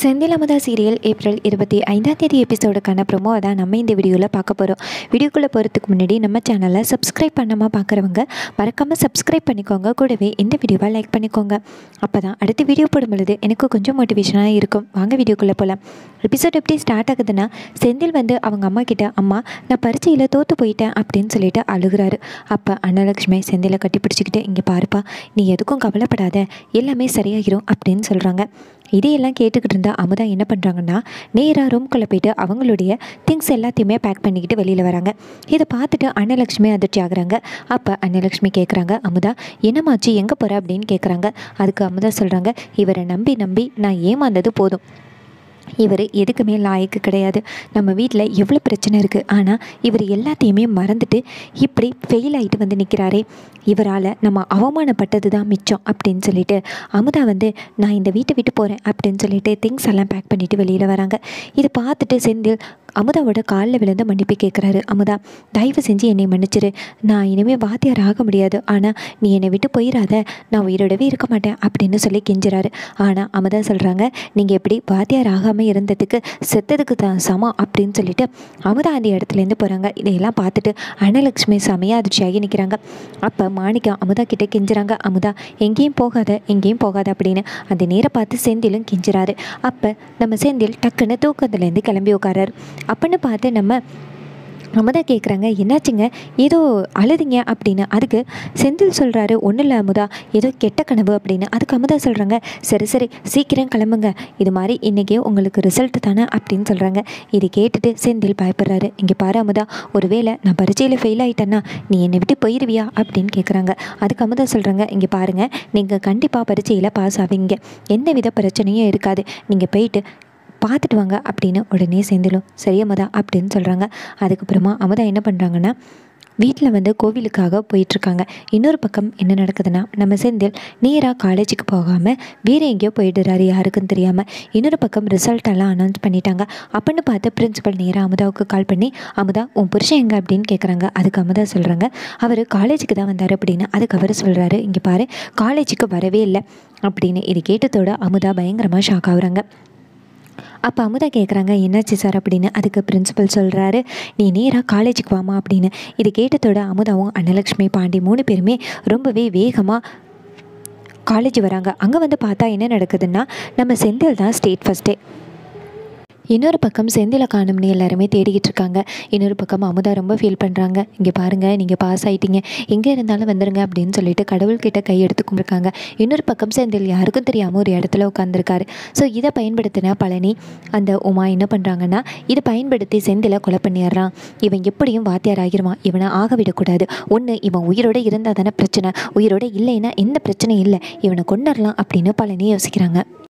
Senthil Amudha serial April இருபத்தி ஐந்தாம் தேதி எபிசோடுக்கான ப்ரொமோ தான் நம்ம இந்த வீடியோவில் பார்க்க போகிறோம் வீடியோக்குள்ளே போகிறதுக்கு முன்னாடி நம்ம சேனலை சப்ஸ்கிரைப் பண்ணாமல் பார்க்குறவங்க மறக்காமல் சப்ஸ்கிரைப் பண்ணிக்கோங்க கூடவே இந்த வீடியோவை லைக் பண்ணிக்கோங்க அப்போ தான் அடுத்த வீடியோ போடும் பொழுது எனக்கு கொஞ்சம் மோட்டிவேஷனாக இருக்கும் வாங்க வீடியோக்குள்ளே போகலாம் எபிசோட் எப்படி ஸ்டார்ட் ஆகுதுன்னா செந்தில் வந்து அவங்க அம்மா கிட்ட அம்மா நான் பரீட்சையில் தோற்று போயிட்டேன் அப்படின்னு சொல்லிட்டு அழுகுறாரு அப்போ அன்னலக்ஷ்மி செந்திலை கட்டி பிடிச்சிக்கிட்டு இங்கே பாருப்பா நீ எதுக்கும் கவலைப்படாத எல்லாமே சரியாகிரும் அப்படின்னு சொல்கிறாங்க இதையெல்லாம் கேட்டுக்கிட்டு இருந்தா அமுதா என்ன பண்ணுறாங்கன்னா நேராக ரூம்குள்ளே போயிட்டு அவங்களுடைய திங்ஸ் எல்லாத்தையுமே பேக் பண்ணிக்கிட்டு வெளியில் வராங்க இதை பார்த்துட்டு அன்னலக்ஷ்மி அதிர்ச்சி ஆகுறாங்க அப்போ அன்னலக்ஷ்மி கேட்குறாங்க அமுதா என்னமாச்சு எங்கே போகிற அப்படின்னு கேட்குறாங்க அதுக்கு அமுதா சொல்கிறாங்க இவரை நம்பி நம்பி நான் ஏமாந்தது போதும் இவர் எதுக்குமே லாயக்கு கிடையாது நம்ம வீட்டில் எவ்வளோ பிரச்சனை இருக்குது ஆனால் இவர் எல்லாத்தையுமே மறந்துட்டு இப்படி ஃபெயில் ஆகிட்டு வந்து நிற்கிறாரே இவரால் நம்ம அவமானப்பட்டது தான் மிச்சம் அப்படின்னு சொல்லிட்டு அமுதா வந்து நான் இந்த வீட்டை விட்டு போகிறேன் அப்படின்னு சொல்லிட்டு திங்ஸ் எல்லாம் பேக் பண்ணிவிட்டு வெளியில் வராங்க இதை பார்த்துட்டு செந்தில் அமுதாவோட காலில் விழுந்து மன்னிப்பு கேட்குறாரு அமுதா தயவு செஞ்சு என்னை மன்னிச்சிரு நான் இனிமேல் வாத்தியார் ஆக முடியாது ஆனால் நீ என்னை விட்டு போயிடாத நான் உயிரோடவே இருக்க மாட்டேன் அப்படின்னு சொல்லி கெஞ்சுறாரு ஆனால் அமுதா சொல்கிறாங்க நீங்கள் எப்படி வாத்தியார் ஆகாமல் இருந்ததுக்கு செத்ததுக்கு தான் சமம் அப்படின்னு சொல்லிட்டு அமுதா அந்த இடத்துலேருந்து போகிறாங்க இதையெல்லாம் பார்த்துட்டு அனலக்ஷ்மி செமையாக அதிர்ச்சியாகி நிற்கிறாங்க அப்போ மாணிக்கம் அமுதா கிட்டே கெஞ்சுறாங்க அமுதா எங்கேயும் போகாத எங்கேயும் போகாத அப்படின்னு அந்த நேரம் பார்த்து செந்திலும் கெஞ்சுறாரு அப்போ நம்ம செந்தில் டக்குன்னு தூக்கத்துலேருந்து கிளம்பி உட்காராரு அப்படின்னு பார்த்து நம்ம அமுதா கேட்குறாங்க என்னாச்சுங்க ஏதோ அழுதிங்க அப்படின்னு அதுக்கு செந்தில் சொல்கிறாரு ஒன்றும் இல்லை அமுதா ஏதோ கெட்ட கனவு அப்படின்னு அதுக்கு அமுதா சொல்கிறாங்க சரி சரி சீக்கிரம் கிளம்புங்க இது மாதிரி இன்றைக்கி உங்களுக்கு ரிசல்ட் தானே அப்படின்னு சொல்கிறாங்க இது கேட்டுட்டு செந்தில் பயப்படுறாரு இங்கே பாரு அமுதா ஒருவேளை நான் பரீட்சையில் ஃபெயில் ஆகிட்டேன்னா நீ என்னை விட்டு போயிடுவியா அப்படின்னு கேட்குறாங்க அதுக்கு அமுதா சொல்கிறாங்க இங்கே பாருங்கள் நீங்கள் கண்டிப்பாக பரீட்சையில் பாஸ் ஆவீங்க எந்த வித பிரச்சனையும் இருக்காது நீங்கள் போயிட்டு பார்த்துட்டு வாங்க அப்படின்னு உடனே சேர்ந்துடும் சரி அமுதா அப்படின்னு சொல்கிறாங்க அதுக்கப்புறமா அமுதா என்ன பண்ணுறாங்கன்னா வீட்டில் வந்து கோவிலுக்காக போயிட்டுருக்காங்க இன்னொரு பக்கம் என்ன நடக்குதுன்னா நம்ம செந்தில் நேராக காலேஜுக்கு போகாமல் வேறு எங்கேயோ போயிடுறாரு யாருக்கும் தெரியாமல் இன்னொரு பக்கம் ரிசல்ட் எல்லாம் அனௌன்ஸ் பண்ணிட்டாங்க அப்படின்னு பார்த்து பிரின்சிபல் நேராக அமுதாவுக்கு கால் பண்ணி அமுதா உன் புருஷன் எங்கே அப்படின்னு கேட்குறாங்க அதுக்கு அமுதா சொல்கிறாங்க அவர் காலேஜுக்கு தான் வந்தார் அப்படின்னு அதுக்கு அவர் சொல்கிறாரு இங்கே பாரு காலேஜுக்கு வரவே இல்லை அப்படின்னு இது கேட்டதோட அமுதா பயங்கரமாக ஷாக் ஆகுறாங்க அப்போ அமுதா கேட்குறாங்க என்னாச்சு சார் அப்படின்னு அதுக்கு பிரின்சிபல் சொல்கிறாரு நீ நேராக காலேஜுக்கு வாமா அப்படின்னு இது கேட்டதோட அமுதாவும் அன்னலக்ஷ்மி பாண்டி மூணு பேருமே ரொம்பவே வேகமாக காலேஜ் வராங்க அங்கே வந்து பார்த்தா என்ன நடக்குதுன்னா நம்ம செந்தில் தான் ஸ்டேட் ஃபஸ்ட்டே இன்னொரு பக்கம் செந்தில காணும்னு எல்லாருமே தேடிக்கிட்டு இருக்காங்க இன்னொரு பக்கம் அமுதா ரொம்ப ஃபீல் பண்ணுறாங்க இங்கே பாருங்கள் நீங்கள் பாஸ் ஆகிட்டீங்க எங்கே இருந்தாலும் வந்துடுங்க அப்படின்னு சொல்லிட்டு கடவுள்கிட்ட கையெடுத்து கும்பிட்ருக்காங்க இன்னொரு பக்கம் செந்தில் யாருக்கும் தெரியாமல் ஒரு இடத்துல உட்காந்துருக்காரு ஸோ இதை பயன்படுத்தின பழனி அந்த உமா என்ன பண்ணுறாங்கன்னா இதை பயன்படுத்தி செந்தில கொலை பண்ணிடுறான் இவன் எப்படியும் வாத்தியார் ஆகிருவான் இவனை ஆக விடக்கூடாது ஒன்று இவன் உயிரோடு இருந்தால் தானே பிரச்சனை உயிரோடு இல்லைன்னா எந்த பிரச்சனையும் இல்லை இவனை கொண்டுடலாம் அப்படின்னு பழனி யோசிக்கிறாங்க